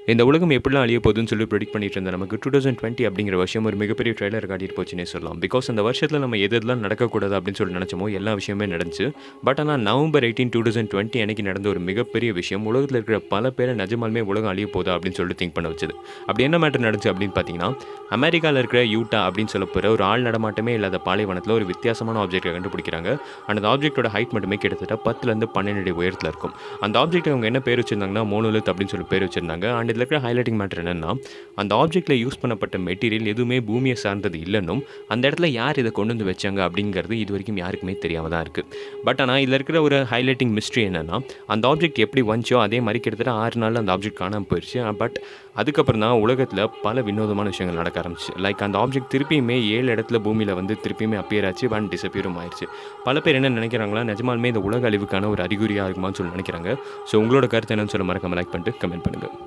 இந்த உலகம் எப்படிலாம் அழிய போகுதுன்னு சொல்லி ப்ரெடிக்ட் பண்ணிட்டு இருந்த நமக்கு டூ தௌசண்ட் டுவெண்ட்டி அப்படிங்கிற வருஷம் ஒரு மிகப்பெரிய ட்ரெய்லர் காட்டிட்டு போச்சுன்னே சொல்லலாம் பிகாஸ் அந்த வருஷத்தில் நம்ம எது எதெல்லாம் நடக்கக்கூடாது அப்படின்னு சொல்லி நினச்சோமோ எல்லா விஷயமே நடந்துச்சு பட் ஆனால் November eighteen two thousand twenty அன்னைக்கு நடந்த ஒரு மிகப்பெரிய விஷயம் உலகத்தில் இருக்கிற பல பேரை நிஜமாலுமே உலகம் அழிய போதா அப்படின்னு சொல்லிட்டு திங்க் பண்ண வச்சது அப்படி என்ன மேட்டர் நடந்துச்சு அப்படின்னு பார்த்தீங்கன்னா அமெரிக்காவில் இருக்கிற யூட்டா அப்படின்னு சொல்ல போகிற ஒரு ஆள் நடமாட்டமே இல்லாத பாலைவனத்தில் ஒரு வித்தியாசமான ஆப்ஜெக்ட்டை கண்டுபிடிக்கிறாங்க அந்த ஆப்ஜெக்ட்டோட ஹைட் மட்டுமே கிட்டத்தட்ட பத்துலேருந்து பன்னெண்டு அடி உயரத்தில் இருக்கும் அந்த ஆப்ஜெக்ட் அவங்க என்ன பேர் வச்சிருந்தாங்கன்னா மோனோலித் அப்படின்னு சொல்லி பேர் வச்சிருந்தாங்க அண்ட் இதில் இருக்கிற ஹைலைட்டிங் மேட்டர் என்னன்னா அந்த ஆப்ஜெக்ட்டில் யூஸ் பண்ணப்பட்ட மெட்டீரியல் எதுவுமே பூமியை சார்ந்தது இல்லைன்னும் அந்த இடத்துல யார் இதை கொண்டு வந்து வச்சாங்க அப்படிங்கிறது இது வரைக்கும் யாருக்குமே தெரியாமல் தான் இருக்குது பட் ஆனால் இதில் இருக்கிற ஒரு ஹைலைட்டிங் மிஸ்ட்ரி என்னன்னா அந்த ஆப்ஜெக்ட் எப்படி வந்துச்சோ அதே மாதிரி கிட்டத்தட்ட ஆறு நாளில் அந்த ஆப்ஜெக்ட் காணாமல் போயிடுச்சு பட் அதுக்கப்புறம் தான் உலகத்தில் பல வினோதமான விஷயங்கள் நடக்க ஆரம்பிச்சு லைக் அந்த ஆப்ஜெக்ட் திருப்பியுமே ஏழு இடத்துல பூமியில் வந்து திருப்பியுமே அப்பியர் ஆச்சு அண்ட் டிசப்பியரும் ஆயிடுச்சு பல பேர் என்ன நினைக்கிறாங்களா நிஜமாலுமே இந்த உலக அழிவுக்கான ஒரு அறிகுறியாக இருக்குமான்னு சொல்லி நினைக்கிறாங்க ஸோ உங்களோட கருத்து என்னன்னு சொல்ல மறக்காம லைக் பண்ணிட்டு கமெண்ட் பண்ணுங்கள்